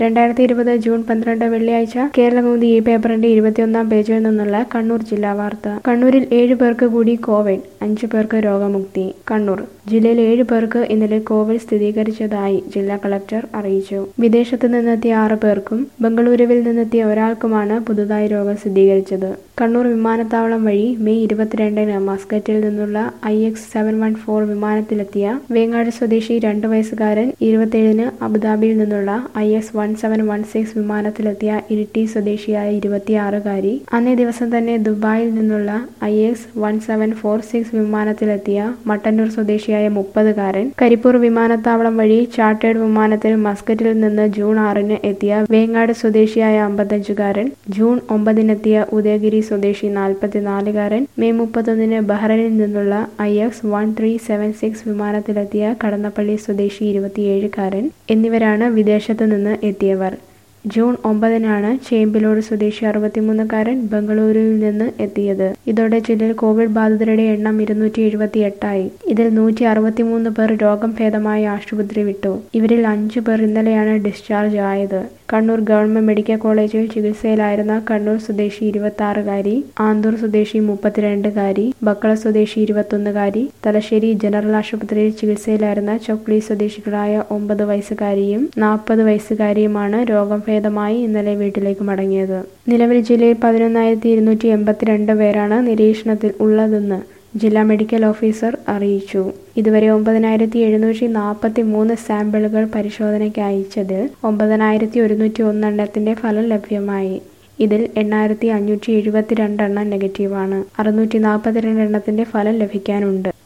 രണ്ടായിരത്തി ഇരുപത് ജൂൺ പന്ത്രണ്ട് വെള്ളിയാഴ്ച കേരളകൗമുദി ഈ പേപ്പറിന്റെ ഇരുപത്തിയൊന്നാം പേജിൽ നിന്നുള്ള കണ്ണൂർ ജില്ലാ വാർത്ത കണ്ണൂരിൽ ഏഴ് പേർക്ക് കൂടി കോവിഡ് അഞ്ചു പേർക്ക് രോഗമുക്തി കണ്ണൂർ ജില്ലയിൽ ഏഴ് പേർക്ക് ഇന്നലെ കോവിഡ് സ്ഥിരീകരിച്ചതായി ജില്ലാ കളക്ടർ അറിയിച്ചു വിദേശത്ത് നിന്നെത്തിയ ആറ് പേർക്കും ബംഗളൂരുവിൽ നിന്നെത്തിയ ഒരാൾക്കുമാണ് പുതുതായി രോഗം സ്ഥിരീകരിച്ചത് കണ്ണൂർ വിമാനത്താവളം വഴി മെയ് ഇരുപത്തിരണ്ടിന് മസ്കറ്റിൽ നിന്നുള്ള I X seven one four വിമാനത്തിലെത്തിയ വേങ്ങാട് സ്വദേശി രണ്ട് വയസ്സുകാരൻ ഇരുപത്തിയേഴിന് അബുദാബിയിൽ നിന്നുള്ള I S one seven one six വിമാനത്തിലെത്തിയ ഇരിട്ടി സ്വദേശിയായ ഇരുപത്തിയാറുകാരി അന്നേ ദിവസം തന്നെ ദുബായിൽ നിന്നുള്ള I X one seven four six വിമാനത്തിലെത്തിയ മട്ടന്നൂർ സ്വദേശിയായ മുപ്പതുകാരൻ കരിപ്പൂർ വിമാനത്താവളം വഴി ചാർട്ടേഡ് വിമാനത്തിൽ മസ്കറ്റിൽ നിന്ന് ജൂൺ ആറിന് എത്തിയ വേങ്ങാട് സ്വദേശിയായ അമ്പത്തഞ്ചുകാരൻ ജൂൺ ഒമ്പതിനെത്തിയ ഉദയഗിരി സ്വദേശി നാൽപ്പത്തിനാലുകാരൻ മെയ് മുപ്പത്തൊന്നിന് ബഹ്റൈനിൽ നിന്നുള്ള I X one three seven six വിമാനത്തിലെത്തിയ കടന്നപ്പള്ളി സ്വദേശി ഇരുപത്തിയേഴുകാരൻ എന്നിവരാണ് വിദേശത്ത് നിന്ന് എത്തിയവർ ജൂൺ ഒമ്പതിനാണ് ചേമ്പിലോട് സ്വദേശി അറുപത്തിമൂന്നുകാരൻ ബംഗളൂരുവിൽ നിന്ന് എത്തിയത് ഇതോടെ ജില്ലയിൽ കോവിഡ് ബാധിതരുടെ എണ്ണം ഇരുന്നൂറ്റി എഴുപത്തി എട്ടായി ഇതിൽ നൂറ്റി അറുപത്തിമൂന്ന് പേർ രോഗം ഭേദമായി ആശുപത്രി വിട്ടു ഇവരിൽ അഞ്ചു പേർ ഇന്നലെയാണ് ഡിസ്ചാർജ് ആയത് കണ്ണൂർ ഗവൺമെന്റ് മെഡിക്കൽ കോളേജിൽ ചികിത്സയിലായിരുന്ന കണ്ണൂർ സ്വദേശി ഇരുപത്തി ആറുകാരി ആന്തൂർ സ്വദേശി മുപ്പത്തിരണ്ടുകാരി ബക്കള സ്വദേശി ഇരുപത്തൊന്നുകാരി തലശ്ശേരി ജനറൽ ആശുപത്രിയിൽ ചികിത്സയിലായിരുന്ന ചൊക്ലി സ്വദേശികളായ ഒമ്പത് വയസ്സുകാരിയും നാൽപ്പത് വയസ്സുകാരിയുമാണ് രോഗം ഭേദമായി ഇന്നലെ വീട്ടിലേക്ക് മടങ്ങിയത് നിലവിൽ ജില്ലയിൽ പതിനൊന്നായിരത്തി ഇരുന്നൂറ്റി എൺപത്തിരണ്ട് പേരാണ് നിരീക്ഷണത്തിൽ ഉള്ളതെന്ന് ജില്ലാ മെഡിക്കൽ ഓഫീസർ അറിയിച്ചു ഇതുവരെ ഒമ്പതിനായിരത്തി എഴുന്നൂറ്റി നാൽപ്പത്തി മൂന്ന് സാമ്പിളുകൾ പരിശോധനയ്ക്ക് അയച്ചതിൽ ഒമ്പതിനായിരത്തി ഒരുന്നൂറ്റി ഒന്നെണ്ണത്തിന്റെ ഫലം ലഭ്യമായി ഇതിൽ എണ്ണായിരത്തി അഞ്ഞൂറ്റി എഴുപത്തിരണ്ടെണ്ണം നെഗറ്റീവാണ് അറുന്നൂറ്റി നാൽപ്പത്തിരണ്ട് എണ്ണത്തിന്റെ ഫലം ലഭിക്കാനുണ്ട്